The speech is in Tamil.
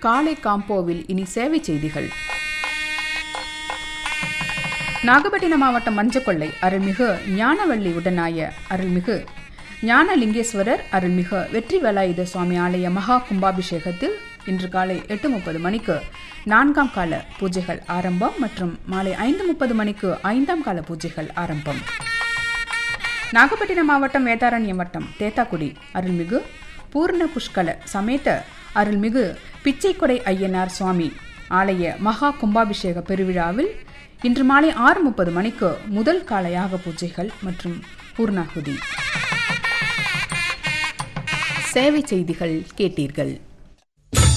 காலை காம்போவில் இனி சேவை செய்திகள் நாகப்பட்டினம் மாவட்டம் மஞ்சக்கொள்ளை அருள்மிகு ஞானவள்ளி உடனாய அருள்மிகு ஞானலிங்கேஸ்வரர் அருள்மிகு வெற்றி வேலாயுத சுவாமி ஆலய மகா கும்பாபிஷேகத்தில் இன்று காலை எட்டு முப்பது மணிக்கு நான்காம் கால பூஜைகள் ஆரம்பம் மற்றும் மாலை ஐந்து முப்பது மணிக்கு ஐந்தாம் கால பூஜைகள் ஆரம்பம் நாகப்பட்டினம் மாவட்டம் வேதாரண்யம் வட்டம் தேத்தாக்குடி அருள்மிகு பூர்ண புஷ்கல சமேத அருள்மிகு பிச்சைக்கொடை ஐயனார் சுவாமி ஆலய மகா கும்பாபிஷேக பெருவிழாவில் இன்று மாலை ஆறு முப்பது மணிக்கு முதல் கால யாக பூஜைகள் மற்றும் பூர்ணாகுதி சேவை செய்திகள் கேட்டீர்கள்